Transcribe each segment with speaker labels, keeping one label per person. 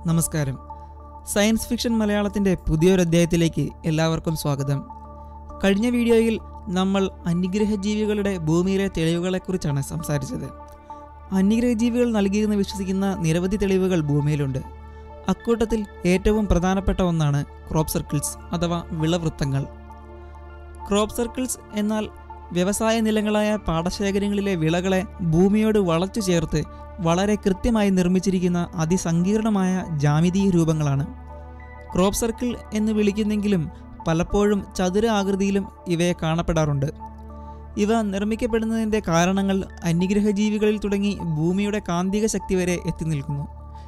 Speaker 1: നമസ്കാരം science fiction മലയാളത്തിൻ്റെ പുതിയൊരു അധ്യായത്തിലേക്ക് എല്ലാവർക്കും സ്വാഗതം കഴിഞ്ഞ വീഡിയോയിൽ നമ്മൾ അന്യഗ്രഹ ജീവികളുടെ ഭൂമിയിലെ തെളിവുകളെക്കുറിച്ചാണ് സംസാരിച്ചത് അന്യഗ്രഹ ജീവികൾ നൽകിയെന്ന് വിശ്വസിക്കുന്ന നിരവധി തെളിവുകൾ ഭൂമിയിലുണ്ട് അക്കൂട്ടത്തിൽ ഏറ്റവും പ്രധാനപ്പെട്ട ഒന്നാണ് ക്രോപ്പ് സർക്കിൾസ് അഥവാ വിളവൃത്തങ്ങൾ ക്രോപ്പ് സർക്കിൾസ് എന്നാൽ വ്യവസായ നിലങ്ങളായ പാടശേഖരങ്ങളിലെ വിളകളെ ഭൂമിയോട് വളച്ചു ചേർത്ത് വളരെ കൃത്യമായി നിർമ്മിച്ചിരിക്കുന്ന അതിസങ്കീർണമായ ജാമിതീയ രൂപങ്ങളാണ് ക്രോപ്പ് സർക്കിൾ എന്ന് വിളിക്കുന്നെങ്കിലും പലപ്പോഴും ചതുര ആകൃതിയിലും ഇവയെ കാണപ്പെടാറുണ്ട് ഇവ നിർമ്മിക്കപ്പെടുന്നതിൻ്റെ കാരണങ്ങൾ അന്യഗ്രഹ ജീവികളിൽ തുടങ്ങി ഭൂമിയുടെ കാന്തിക ശക്തി വരെ എത്തി നിൽക്കുന്നു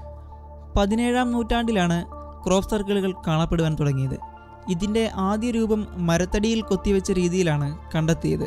Speaker 1: പതിനേഴാം നൂറ്റാണ്ടിലാണ് ക്രോപ്പ് സർക്കിളുകൾ കാണപ്പെടുവാൻ തുടങ്ങിയത് ഇതിൻ്റെ ആദ്യ രൂപം മരത്തടിയിൽ കൊത്തിവെച്ച രീതിയിലാണ് കണ്ടെത്തിയത്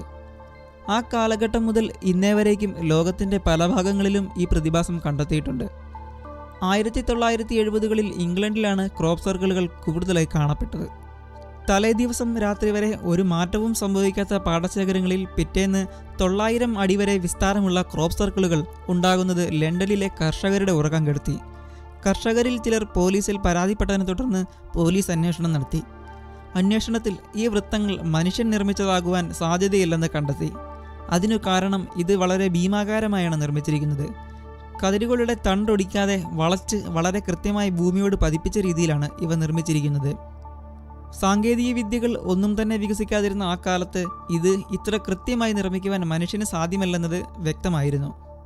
Speaker 1: ആ കാലഘട്ടം മുതൽ ഇന്നേ വരേക്കും ലോകത്തിൻ്റെ പല ഭാഗങ്ങളിലും ഈ പ്രതിഭാസം കണ്ടെത്തിയിട്ടുണ്ട് ആയിരത്തി തൊള്ളായിരത്തി എഴുപതുകളിൽ ഇംഗ്ലണ്ടിലാണ് ക്രോപ്പ് സർക്കിളുകൾ കൂടുതലായി കാണപ്പെട്ടത് തലേ ദിവസം രാത്രി വരെ ഒരു മാറ്റവും സംഭവിക്കാത്ത പാടശേഖരങ്ങളിൽ പിറ്റേന്ന് തൊള്ളായിരം അടി വരെ വിസ്താരമുള്ള ക്രോപ്പ് സർക്കിളുകൾ ഉണ്ടാകുന്നത് ലണ്ടനിലെ കർഷകരുടെ ഉറക്കം കെടുത്തി കർഷകരിൽ ചിലർ പോലീസിൽ പരാതിപ്പെട്ടതിനെ തുടർന്ന് പോലീസ് അന്വേഷണം നടത്തി അന്വേഷണത്തിൽ ഈ വൃത്തങ്ങൾ മനുഷ്യൻ നിർമ്മിച്ചതാകുവാൻ സാധ്യതയില്ലെന്ന് കണ്ടെത്തി അതിനു കാരണം ഇത് വളരെ ഭീമാകാരമായാണ് നിർമ്മിച്ചിരിക്കുന്നത് കതിരുകളുടെ തണ്ടൊടിക്കാതെ വളച്ച് വളരെ കൃത്യമായി ഭൂമിയോട് പതിപ്പിച്ച രീതിയിലാണ് ഇവ നിർമ്മിച്ചിരിക്കുന്നത് സാങ്കേതിക വിദ്യകൾ ഒന്നും തന്നെ വികസിക്കാതിരുന്ന ആ കാലത്ത് ഇത് ഇത്ര കൃത്യമായി നിർമ്മിക്കുവാൻ മനുഷ്യന് സാധ്യമല്ലെന്നത് വ്യക്തമായിരുന്നു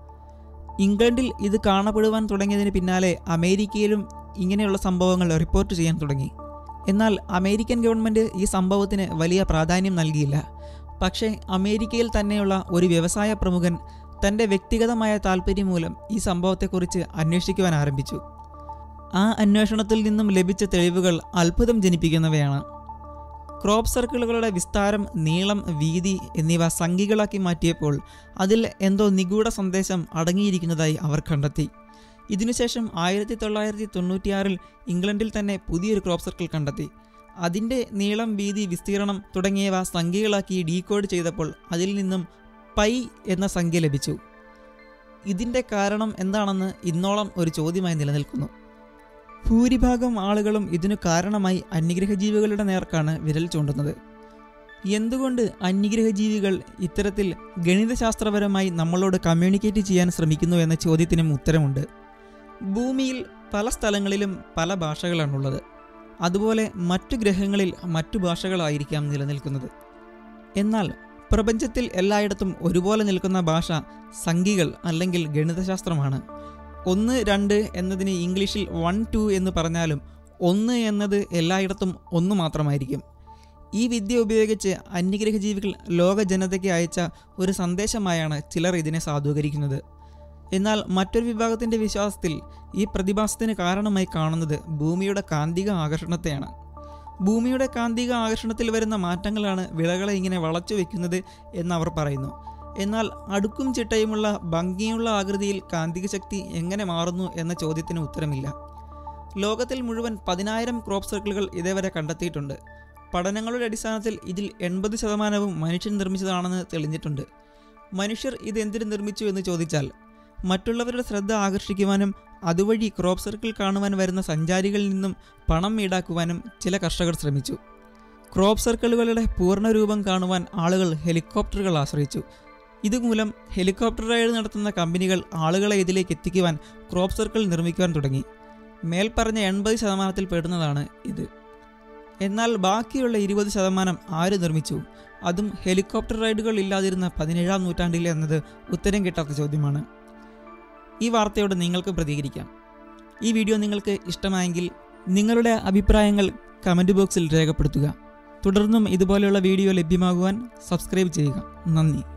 Speaker 1: ഇംഗ്ലണ്ടിൽ ഇത് കാണപ്പെടുവാൻ തുടങ്ങിയതിന് പിന്നാലെ അമേരിക്കയിലും ഇങ്ങനെയുള്ള സംഭവങ്ങൾ റിപ്പോർട്ട് ചെയ്യാൻ തുടങ്ങി എന്നാൽ അമേരിക്കൻ ഗവൺമെൻറ് ഈ സംഭവത്തിന് വലിയ പ്രാധാന്യം നൽകിയില്ല പക്ഷേ അമേരിക്കയിൽ തന്നെയുള്ള ഒരു വ്യവസായ പ്രമുഖൻ തൻ്റെ വ്യക്തിഗതമായ താല്പര്യം മൂലം ഈ സംഭവത്തെക്കുറിച്ച് അന്വേഷിക്കുവാൻ ആരംഭിച്ചു ആ അന്വേഷണത്തിൽ നിന്നും ലഭിച്ച തെളിവുകൾ അത്ഭുതം ജനിപ്പിക്കുന്നവയാണ് ക്രോപ്പ് സർക്കിളുകളുടെ വിസ്താരം നീളം വീതി എന്നിവ സംഖ്യകളാക്കി മാറ്റിയപ്പോൾ അതിൽ എന്തോ നിഗൂഢ സന്ദേശം അടങ്ങിയിരിക്കുന്നതായി അവർ കണ്ടെത്തി ഇതിനുശേഷം ആയിരത്തി തൊള്ളായിരത്തി തൊണ്ണൂറ്റിയാറിൽ ഇംഗ്ലണ്ടിൽ തന്നെ പുതിയൊരു ക്രോപ്പ് സർക്കിൾ കണ്ടെത്തി അതിൻ്റെ നീളം വീതി വിസ്തീർണം തുടങ്ങിയവ സംഖ്യകളാക്കി ഡീകോഡ് ചെയ്തപ്പോൾ അതിൽ നിന്നും പൈ എന്ന സംഖ്യ ലഭിച്ചു ഇതിൻ്റെ കാരണം എന്താണെന്ന് ഇന്നോളം ഒരു ചോദ്യമായി നിലനിൽക്കുന്നു ഭൂരിഭാഗം ആളുകളും ഇതിനു കാരണമായി അന്യഗ്രഹ ജീവികളുടെ നേർക്കാണ് വിരൽ ചൂണ്ടുന്നത് എന്തുകൊണ്ട് അന്യഗ്രഹ ജീവികൾ ഇത്തരത്തിൽ ഗണിതശാസ്ത്രപരമായി നമ്മളോട് കമ്മ്യൂണിക്കേറ്റ് ചെയ്യാൻ ശ്രമിക്കുന്നു എന്ന ചോദ്യത്തിനും ഉത്തരമുണ്ട് ഭൂമിയിൽ പല സ്ഥലങ്ങളിലും പല ഭാഷകളാണുള്ളത് അതുപോലെ മറ്റു ഗ്രഹങ്ങളിൽ മറ്റു ഭാഷകളായിരിക്കാം നിലനിൽക്കുന്നത് എന്നാൽ പ്രപഞ്ചത്തിൽ എല്ലായിടത്തും ഒരുപോലെ നിൽക്കുന്ന ഭാഷ സംഖ്യകൾ അല്ലെങ്കിൽ ഗണിതശാസ്ത്രമാണ് ഒന്ന് രണ്ട് എന്നതിന് ഇംഗ്ലീഷിൽ വൺ ടു എന്ന് പറഞ്ഞാലും ഒന്ന് എന്നത് എല്ലായിടത്തും ഒന്ന് മാത്രമായിരിക്കും ഈ വിദ്യ ഉപയോഗിച്ച് അന്യഗ്രഹ ജീവികൾ ലോക ജനതയ്ക്ക് അയച്ച ഒരു സന്ദേശമായാണ് ചിലർ ഇതിനെ സാധൂകരിക്കുന്നത് എന്നാൽ മറ്റൊരു വിഭാഗത്തിൻ്റെ വിശ്വാസത്തിൽ ഈ പ്രതിഭാസത്തിന് കാരണമായി കാണുന്നത് ഭൂമിയുടെ കാന്തിക ആകർഷണത്തെയാണ് ഭൂമിയുടെ കാന്തിക ആകർഷണത്തിൽ വരുന്ന മാറ്റങ്ങളാണ് വിളകളെ ഇങ്ങനെ വളച്ചു വെക്കുന്നത് എന്ന് അവർ പറയുന്നു എന്നാൽ അടുക്കും ചിട്ടയുമുള്ള ഭംഗിയുള്ള ആകൃതിയിൽ കാന്തിക ശക്തി എങ്ങനെ മാറുന്നു എന്ന ചോദ്യത്തിന് ഉത്തരമില്ല ലോകത്തിൽ മുഴുവൻ പതിനായിരം ക്രോപ്പ് സർക്കിളുകൾ ഇതേവരെ കണ്ടെത്തിയിട്ടുണ്ട് പഠനങ്ങളുടെ അടിസ്ഥാനത്തിൽ ഇതിൽ എൺപത് ശതമാനവും മനുഷ്യൻ നിർമ്മിച്ചതാണെന്ന് തെളിഞ്ഞിട്ടുണ്ട് മനുഷ്യർ ഇത് എന്തിനു നിർമ്മിച്ചു എന്ന് ചോദിച്ചാൽ മറ്റുള്ളവരുടെ ശ്രദ്ധ ആകർഷിക്കുവാനും അതുവഴി ക്രോപ്പ് സർക്കിൾ കാണുവാൻ വരുന്ന സഞ്ചാരികളിൽ നിന്നും പണം ഈടാക്കുവാനും ചില കർഷകർ ശ്രമിച്ചു ക്രോപ്പ് സർക്കിളുകളുടെ പൂർണ്ണരൂപം കാണുവാൻ ആളുകൾ ഹെലികോപ്റ്ററുകൾ ആശ്രയിച്ചു ഇതുമൂലം ഹെലികോപ്റ്റർ റൈഡ് നടത്തുന്ന കമ്പനികൾ ആളുകളെ ഇതിലേക്ക് എത്തിക്കുവാൻ ക്രോപ്പ് സർക്കിൾ നിർമ്മിക്കുവാൻ തുടങ്ങി മേൽപ്പറഞ്ഞ എൺപത് ശതമാനത്തിൽ പെടുന്നതാണ് ഇത് എന്നാൽ ബാക്കിയുള്ള ഇരുപത് ശതമാനം ആര് നിർമ്മിച്ചു അതും ഹെലികോപ്റ്റർ റൈഡുകൾ ഇല്ലാതിരുന്ന പതിനേഴാം നൂറ്റാണ്ടിലെ എന്നത് ഉത്തരം കിട്ടാത്ത ചോദ്യമാണ് ഈ വാർത്തയോട് നിങ്ങൾക്ക് പ്രതികരിക്കാം ഈ വീഡിയോ നിങ്ങൾക്ക് ഇഷ്ടമായെങ്കിൽ നിങ്ങളുടെ അഭിപ്രായങ്ങൾ കമൻറ്റ് ബോക്സിൽ രേഖപ്പെടുത്തുക തുടർന്നും ഇതുപോലെയുള്ള വീഡിയോ ലഭ്യമാകുവാൻ സബ്സ്ക്രൈബ് ചെയ്യുക നന്ദി